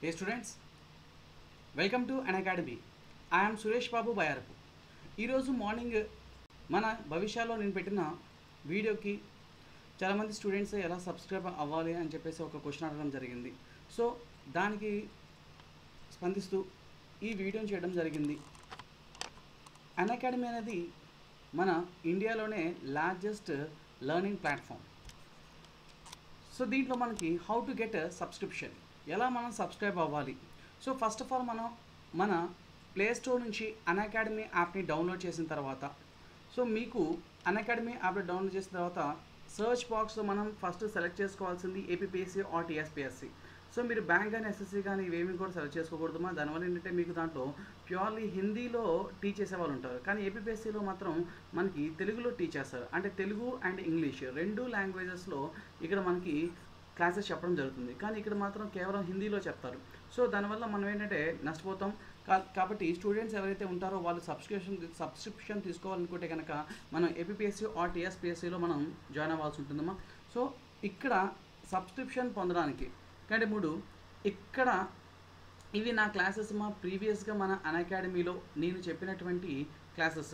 Hey students, welcome to Unacademy I'm Suresh Babu Bayarapu ఈరోజు morning మన భవిష్యత్తులో నేను పెట్టిన వీడియోకి చాలామంది స్టూడెంట్స్ ఎలా సబ్స్క్రైబ్ అవ్వాలి అని చెప్పేసి ఒక క్వశ్చన్ అడగడం జరిగింది సో దానికి స్పందిస్తూ ఈ వీడియోని చేయడం జరిగింది అన్ అకాడమీ అనేది మన ఇండియాలోనే లార్జెస్ట్ లెర్నింగ్ ప్లాట్ఫామ్ సో దీంట్లో మనకి హౌ టు గెట్ సబ్స్క్రిప్షన్ ఎలా మనం సబ్స్క్రైబ్ అవ్వాలి సో ఫస్ట్ ఆఫ్ ఆల్ మనం మన ప్లే స్టోర్ నుంచి అన్ అకాడమీ యాప్ని డౌన్లోడ్ చేసిన తర్వాత సో మీకు అన్ అకాడమీ యాప్ని డౌన్లోడ్ చేసిన తర్వాత సర్చ్ బాక్స్లో మనం ఫస్ట్ సెలెక్ట్ చేసుకోవాల్సింది ఏపీపీఎస్సీ ఆర్ టీఎస్పీఎస్సీ సో మీరు బ్యాంక్ కానీ ఎస్ఎస్సీ కానీ ఇవేమి కూడా సెలెక్ట్ చేసుకోకూడదు మా దానివల్ల ఏంటంటే మీకు దాంట్లో ప్యూర్లీ హిందీలో టీచ్ చేసే వాళ్ళు ఉంటారు కానీ ఏపీపీఎస్సీలో మాత్రం మనకి తెలుగులో టీచ్ చేస్తారు అంటే తెలుగు అండ్ ఇంగ్లీష్ రెండు లాంగ్వేజెస్లో ఇక్కడ మనకి క్లాసెస్ చెప్పడం జరుగుతుంది కానీ ఇక్కడ మాత్రం కేవలం హిందీలో చెప్తారు సో దానివల్ల మనం ఏంటంటే నష్టపోతాం కా- కాబట్టి స్టూడెంట్స్ ఎవరైతే ఉంటారో వాళ్ళు సబ్స్క్రిప్షన్ సబ్స్క్రిప్షన్ తీసుకోవాలనుకుంటే కనుక మనం ఏపీఎస్సీ ఆర్ టీఎస్పీఎస్సీలో మనం జాయిన్ అవ్వాల్సి ఉంటుందమ్మా సో ఇక్కడ సబ్స్క్రిప్షన్ పొందడానికి కంటే మూడు ఇక్కడ ఇవి నా క్లాసెస్ మా ప్రీవియస్గా మన అన్ అకాడమీలో నేను చెప్పినటువంటి classes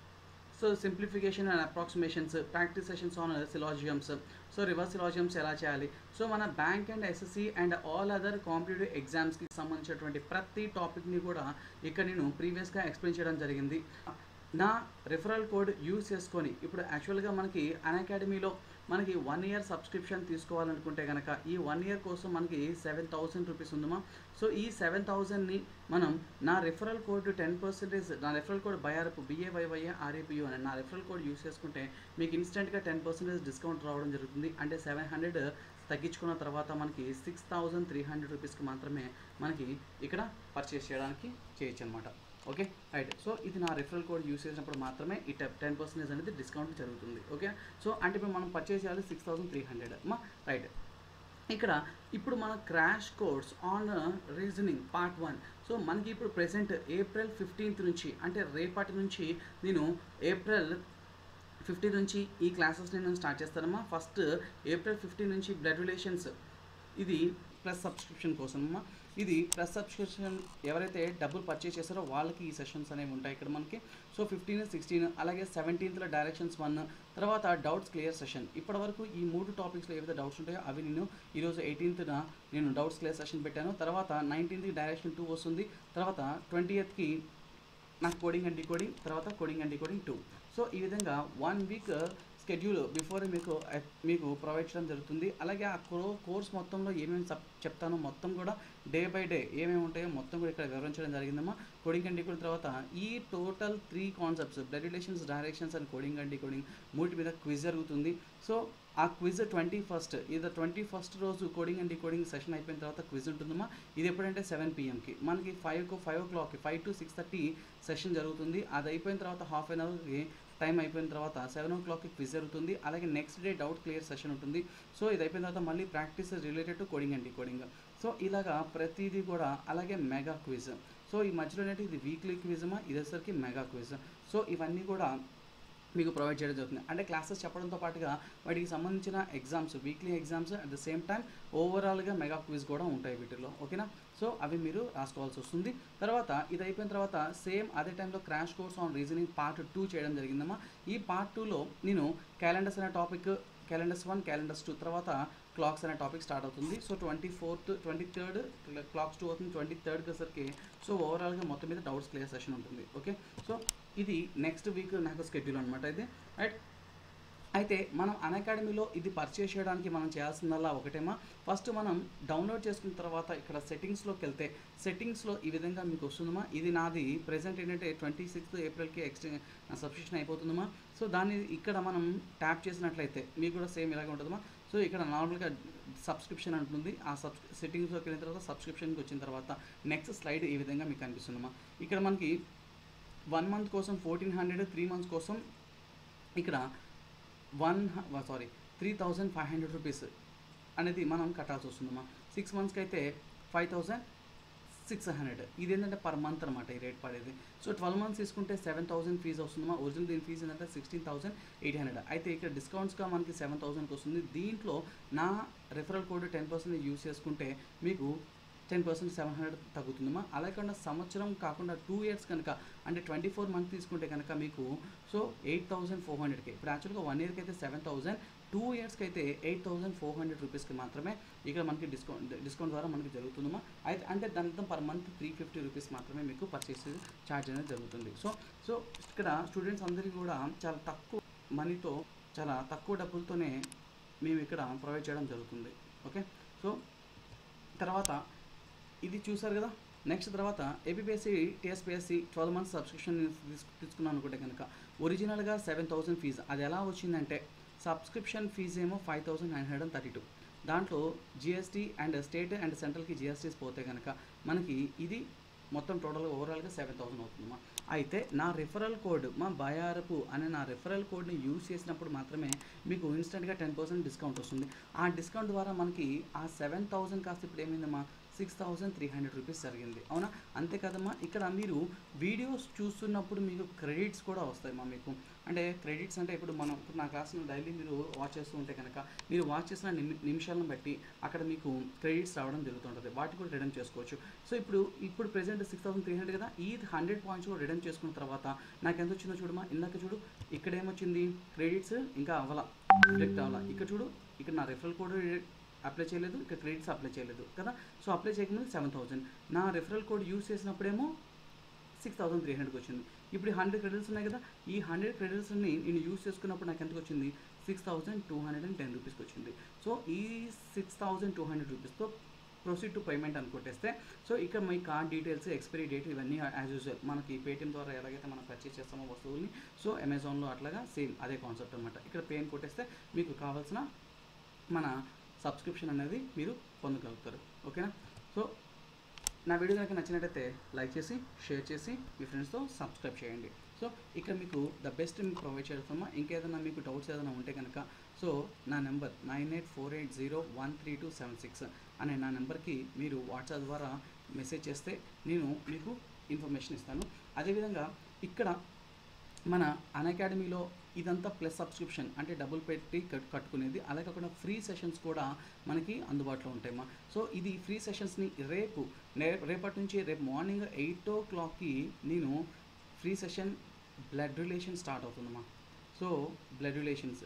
so simplification and approximations practice sessions on syllogisms so reverse syllogisms ఎలా చేయాలి సో మన bank and SSC and all other competitive ఎగ్జామ్స్కి సంబంధించినటువంటి ప్రతి టాపిక్ని కూడా ఇక్కడ నేను ప్రీవియస్గా ఎక్స్ప్లెయిన్ చేయడం జరిగింది నా రిఫరల్ కోడ్ యూస్ చేసుకొని ఇప్పుడు యాక్చువల్గా మనకి అన్ అకాడమీలో మనకి వన్ ఇయర్ సబ్స్క్రిప్షన్ తీసుకోవాలనుకుంటే కనుక ఈ వన్ ఇయర్ కోసం మనకి సెవెన్ థౌసండ్ రూపీస్ ఉందమ్మా సో ఈ సెవెన్ థౌసండ్ని మనం నా రిఫరల్ కోడ్ టెన్ పర్సెంటేజ్ నా referral code Bayarapu B A Y Y A R A P U అని నా రిఫరల్ కోడ్ యూస్ చేసుకుంటే మీకు ఇన్స్టెంట్గా టెన్ పర్సెంటేజ్ డిస్కౌంట్ రావడం జరుగుతుంది అంటే సెవెన్ హండ్రెడ్ తగ్గించుకున్న తర్వాత మనకి సిక్స్ థౌజండ్ త్రీ హండ్రెడ్ రూపీస్కి మాత్రమే మనకి ఇక్కడ పర్చేస్ చేయడానికి చేయొచ్చు అనమాట ఓకే రైట్ సో ఇది నా రిఫరల్ కోడ్ యూస్ చేసినప్పుడు మాత్రమే ఈ టెన్ పర్సెంటేజ్ అనేది డిస్కౌంట్ జరుగుతుంది ఓకే సో అంటే ఇప్పుడు మనం పర్చేస్ చేయాలి సిక్స్ థౌసండ్ త్రీ హండ్రెడ్ మా రైట్ ఇక్కడ ఇప్పుడు మన crash course on reasoning part one so మనకి ఇప్పుడు ప్రెసెంట్ ఏప్రిల్ ఫిఫ్టీన్త్ నుంచి అంటే రేపటి నుంచి నేను ఏప్రిల్ ఫిఫ్టీన్ నుంచి ఈ క్లాసెస్ని నేను స్టార్ట్ చేస్తానమ్మా ఫస్ట్ ఏప్రిల్ ఫిఫ్టీన్ నుంచి బ్లడ్ రిలేషన్స్ ఇది ప్లస్ సబ్స్క్రిప్షన్ కోసమమ్మా ఇది ప్లస్ సబ్స్క్రిప్షన్ ఎవరైతే డబ్బులు పర్చేస్ చేస్తారో వాళ్ళకి ఈ సెషన్స్ అనేవి ఉంటాయి ఇక్కడ మనకి సో ఫిఫ్టీన్ సిక్స్టీన్ అలాగే సెవెంటీన్త్లో డైరెక్షన్స్ వన్ తర్వాత డౌట్స్ క్లియర్ సెషన్ ఇప్పటి వరకు ఈ మూడు టాపిక్స్లో ఏవైతే డౌట్స్ ఉంటాయో అవి నేను ఈరోజు ఎయిటీన్త్న నేను డౌట్స్ క్లియర్ సెషన్ పెట్టాను తర్వాత నైన్టీన్త్కి డైరెక్షన్ టూ వస్తుంది తర్వాత ట్వంటీ ఎయిత్కి నాకు కోడింగ్ అండ్ డికోడింగ్ తర్వాత coding and decoding two so ఈ విధంగా వన్ వీక్ స్కెడ్యూల్ బిఫోర్ మీకు మీకు ప్రొవైడ్ చేయడం జరుగుతుంది అలాగే ఆ కో కోర్స్ మొత్తంలో ఏమేమి సబ్ చెప్తానో మొత్తం కూడా డే బై డే ఏమేమి ఉంటాయో మొత్తం కూడా ఇక్కడ వివరించడం జరిగిందమ్మా కోడింగ్ అండ్ డికోడింగ్ తర్వాత ఈ total three concepts blood relations directions and coding and decoding మూటి మీద క్విజ్ జరుగుతుంది సో ఆ క్విజ్ ట్వంటీ ఫస్ట్ ఇది ట్వంటీ ఫస్ట్ రోజు కోడింగ్ అండ్ డికోడింగ్ సెషన్ అయిపోయిన తర్వాత క్విజ్ ఉంటుందమ్మా ఇది ఎప్పుడంటే సెవెన్ పిఎంకి మనకి ఫైవ్కు ఫైవ్ ఓ క్లాక్కి five to six thirty session జరుగుతుంది అది అయిపోయిన తర్వాత హాఫ్ అన్ అవర్కి టైం అయిపోయిన తర్వాత సెవెన్ ఓ క్లాక్కి క్విజ్ జరుగుతుంది అలాగే next day doubt clear session ఉంటుంది సో ఇది అయిపోయిన తర్వాత మళ్ళీ practice related to coding and decoding so ఇలాగా ప్రతిదీ కూడా అలాగే మెగా క్విజ్ సో ఈ మధ్యలో ఏంటంటే ఇది వీక్లీ క్విజమా ఇదేసరికి మెగా క్విజ్ సో ఇవన్నీ కూడా మీకు ప్రొవైడ్ చేయడం జరుగుతుంది అంటే క్లాసెస్ చెప్పడంతో పాటుగా వాటికి సంబంధించిన exams weekly exams at the same time ఓవరాల్గా మెగా క్విజ్ కూడా ఉంటాయి వీటిలో ఓకేనా సో అవి మీరు రాసుకోవాల్సి వస్తుంది తర్వాత ఇది అయిపోయిన తర్వాత సేమ్ అదే టైంలో crash course on reasoning part two చేయడం జరిగిందమ్మా ఈ పార్ట్ టూలో నేను క్యాలెండర్స్ అనే topic calendars one calendars two తర్వాత క్లాక్స్ అనే టాపిక్ స్టార్ట్ అవుతుంది so twenty fourth twenty third clocks two అవుతుంది ట్వంటీ థర్డ్కి వచ్చరికి సో ఓవరాల్గా మొత్తం మీద డౌట్స్ క్లియర్ సెషన్ ఉంటుంది ఓకే సో ఇది నెక్స్ట్ వీక్ నాకు స్కెడ్యూల్ అనమాట అయితే రైట్ అయితే మనం అన్ అకాడమీలో ఇది పర్చేస్ చేయడానికి మనం చేయాల్సిందల్లా ఒకటేమా ఫస్ట్ మనం డౌన్లోడ్ చేసుకున్న తర్వాత ఇక్కడ సెట్టింగ్స్లోకి వెళ్తే సెట్టింగ్స్లో ఈ విధంగా మీకు వస్తుందమ్మా ఇది నాది ప్రెసెంట్ ఏంటంటే ట్వంటీ సిక్స్త్ ఏప్రిల్కి ఎక్స్టెన్ సబ్స్క్రిప్షన్ అయిపోతుందమ్మా సో దాన్ని ఇక్కడ మనం ట్యాప్ చేసినట్లయితే మీకు కూడా సేమ్ ఇలాగే ఉంటుందమ్మా సో ఇక్కడ నార్మల్గా సబ్స్క్రిప్షన్ అంటుంది ఆ సబ్ సెట్టింగ్స్లోకి వెళ్ళిన తర్వాత సబ్స్క్రిప్షన్కి వచ్చిన తర్వాత నెక్స్ట్ స్లైడ్ ఈ విధంగా మీకు కనిపిస్తుందమ్మా ఇక్కడ మనకి వన్ మంత్ కోసం ఫోర్టీన్ హండ్రెడ్ త్రీ మంత్స్ కోసం ఇక్కడ one sorry three thousand five hundred rupees అనేది మనం కట్టాల్సి వస్తుందమ్మా సిక్స్ మంత్స్కి అయితే ఫైవ్ థౌజండ్ సిక్స్ హండ్రెడ్ ఇది ఏంటంటే పర్ మంత్ అనమాట ఈ రేట్ పడేది సో ట్వెల్వ్ మంత్స్ తీసుకుంటే సెవెన్ థౌసండ్ ఫీజు వస్తుందమ్మా ఒరిజినల్ దీని ఫీజు ఏంటంటే సిక్స్టీన్ థౌసండ్ ఎయిట్ హండ్రెడ్ అయితే ఇక్కడ డిస్కౌంట్స్గా మనకి సెవెన్ థౌసండ్కి వస్తుంది దీంట్లో నా referral code ten percent use చేసుకుంటే మీకు టెన్ పర్సెంట్ సెవెన్ హండ్రెడ్ తగ్గుతుందమ్మా అలా కాకుండా సంవత్సరం కాకుండా టూ ఇయర్స్ కనుక అంటే ట్వంటీ ఫోర్ మంత్ తీసుకుంటే కనుక మీకు సో ఎయిట్ థౌసండ్ ఫోర్ హండ్రెడ్కి ఇప్పుడు యాక్చువల్గా వన్ ఇయర్కి అయితే సెవెన్ థౌసండ్ టూ ఇయర్స్కి అయితే ఎయిట్ థౌసండ్ ఫోర్ హండ్రెడ్ రూపీస్కి మాత్రమే ఇక్కడ మనకి డిస్కౌంట్ డిస్కౌంట్ ద్వారా మనకి జరుగుతుందమ్మా అయితే అంటే దాంతో per month three fifty rupees మాత్రమే మీకు పర్చేస్ ఛార్జ్ అనేది జరుగుతుంది సో సో ఇక్కడ స్టూడెంట్స్ అందరికీ కూడా చాలా తక్కువ మనీతో చాలా తక్కువ డబ్బులతోనే మేము ఇక్కడ ప్రొవైడ్ చేయడం జరుగుతుంది ఓకే సో తర్వాత ఇది చూసారు కదా నెక్స్ట్ తర్వాత APSC TSPSC twelve months subscription తీసుకు తీసుకున్నాను అనుకుంటే కనుక ఒరిజినల్గా సెవెన్ థౌసండ్ ఫీజు అది ఎలా వచ్చిందంటే సబ్స్క్రిప్షన్ ఫీజు ఏమో five thousand nine hundred and thirty two దాంట్లో జిఎస్టీ అండ్ స్టేట్ అండ్ సెంట్రల్కి జిఎస్టీస్ పోతే కనుక మనకి ఇది మొత్తం టోటల్గా ఓవరాల్గా సెవెన్ థౌసండ్ అవుతుందమ్మా అయితే నా రిఫరల్ కోడ్ మా బయారపు అనే నా రిఫరల్ కోడ్ని యూజ్ చేసినప్పుడు మాత్రమే మీకు ఇన్స్టెంట్గా టెన్ పర్సెంట్ డిస్కౌంట్ వస్తుంది ఆ డిస్కౌంట్ ద్వారా మనకి ఆ సెవెన్ థౌసండ్ కాస్త ఇప్పుడు ఏమైందమ్మా six thousand three hundred rupees జరిగింది అవునా అంతే కదమ్మా ఇక్కడ మీరు వీడియోస్ చూస్తున్నప్పుడు మీకు క్రెడిట్స్ కూడా వస్తాయి మా మీకు అంటే క్రెడిట్స్ అంటే ఇప్పుడు మనం ఇప్పుడు నా క్లాస్ను డైలీ మీరు వాచ్ చేస్తూ ఉంటే కనుక మీరు వాచ్ చేసిన నిమి నిమిషాలను బట్టి అక్కడ మీకు క్రెడిట్స్ రావడం జరుగుతుంటుంది వాటి కూడా రిడమ్ చేసుకోవచ్చు సో ఇప్పుడు ఇప్పుడు present six thousand three hundred కదా ఈ హండ్రెడ్ పాయింట్స్ కూడా రిడమ్ చేసుకున్న తర్వాత నాకు ఎంత వచ్చిందో చూడమా ఇందాక చూడు ఇక్కడ ఏమొచ్చింది క్రెడిట్స్ ఇంకా అవ్వాల డిడక్ట్ అవ్వాలా ఇక్కడ చూడు ఇక్కడ నా రెఫరల్ కోడ్ అప్లై చేయలేదు ఇక్కడ క్రెడిట్స్ అప్లై చేయలేదు కదా సో అప్లై చేయకముందు సెవెన్ థౌసండ్ నా రెఫరల్ కోడ్ యూస్ చేసినప్పుడేమో సిక్స్ థౌసండ్ త్రీ హండ్రెడ్కి వచ్చింది ఇప్పుడు హండ్రెడ్ క్రెడిట్స్ ఉన్నాయి కదా ఈ హండ్రెడ్ క్రెడిట్స్ని నేను యూస్ చేసుకున్నప్పుడు నాకు ఎంతకు వచ్చింది six thousand two hundred and ten రూపీస్కి వచ్చింది సో ఈ సిక్స్ థౌసండ్ టూ హండ్రెడ్ రూపీస్తో ప్రొసీడ్ టు పేమెంట్ అని కొట్టేస్తే సో ఇక్కడ మీ కార్డ్ డీటెయిల్స్ ఎక్స్పైరీ డేట్ ఇవన్నీ యాజ్ యూజువల్ మనకి పేటిఎం ద్వారా ఎలాగైతే మనం పర్చేస్ చేస్తామో వస్తువుల్ని సో అమెజాన్లో అట్లాగా సేమ్ అదే కాన్సెప్ట్ అనమాట ఇక్కడ పే అని కొట్టేస్తే మీకు కావాల్సిన మన సబ్స్క్రిప్షన్ అనేది మీరు పొందగలుగుతారు ఓకేనా సో నా వీడియో కనుక నచ్చినట్టయితే లైక్ చేసి షేర్ చేసి మీ ఫ్రెండ్స్తో సబ్స్క్రైబ్ చేయండి సో ఇక్కడ మీకు ద బెస్ట్ మీకు ప్రొవైడ్ చేస్తామా ఇంకేదైనా మీకు డౌట్స్ ఏదైనా ఉంటే కనుక సో నా number nine eight four eight zero one three two seven six అనే నా నెంబర్కి మీరు వాట్సాప్ ద్వారా మెసేజ్ చేస్తే నేను మీకు ఇన్ఫర్మేషన్ ఇస్తాను అదేవిధంగా ఇక్కడ మన అన్ అకాడమీలో ఇదంతా ప్లస్ సబ్స్క్రిప్షన్ అంటే డబ్బులు పెట్టి కట్ కట్టుకునేది అలాగే కాకుండా ఫ్రీ సెషన్స్ కూడా మనకి అందుబాటులో ఉంటాయమ్మా సో ఇది ఫ్రీ సెషన్స్ని రేపు నే- రేపటి నుంచి రేపు మార్నింగ్ ఎయిట్ ఓ క్లాక్కి నేను free session blood relation start అవుతుందమ్మా so blood relations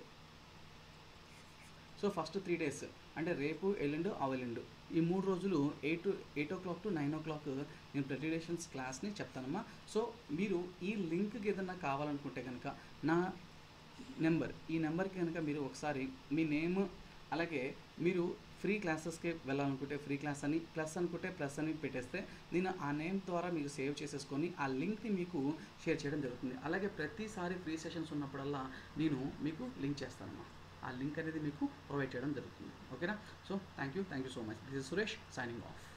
so first three days అంటే రేపు ఎల్లుండు అవెల్లుండు ఈ మూడు రోజులు eight to eight o'clock to nine o'clock నేను బ్లడ్ రిలేషన్స్ క్లాస్ని చెప్తానమ్మా సో మీరు ఈ లింక్కి ఏదన్నా కావాలనుకుంటే కనుక నా నెంబర్ ఈ నెంబర్కి కనుక మీరు ఒకసారి మీ నేమ్ అలాగే మీరు ఫ్రీ క్లాసెస్కి వెళ్ళాలనుకుంటే ఫ్రీ క్లాస్ అని ప్లస్ అనుకుంటే ప్లస్ అని పెట్టేస్తే నేను ఆ నేమ్ ద్వారా మీరు సేవ్ చేసేసుకొని ఆ లింక్ని మీకు షేర్ చేయడం జరుగుతుంది అలాగే ప్రతిసారి ఫ్రీ సెషన్స్ ఉన్నప్పుడల్లా నేను మీకు లింక్ చేస్తానమ్మా ఆ లింక్ అనేది మీకు ప్రొవైడ్ చేయడం జరుగుతుంది ఓకేనా so thank you thank you so much this is Suresh signing of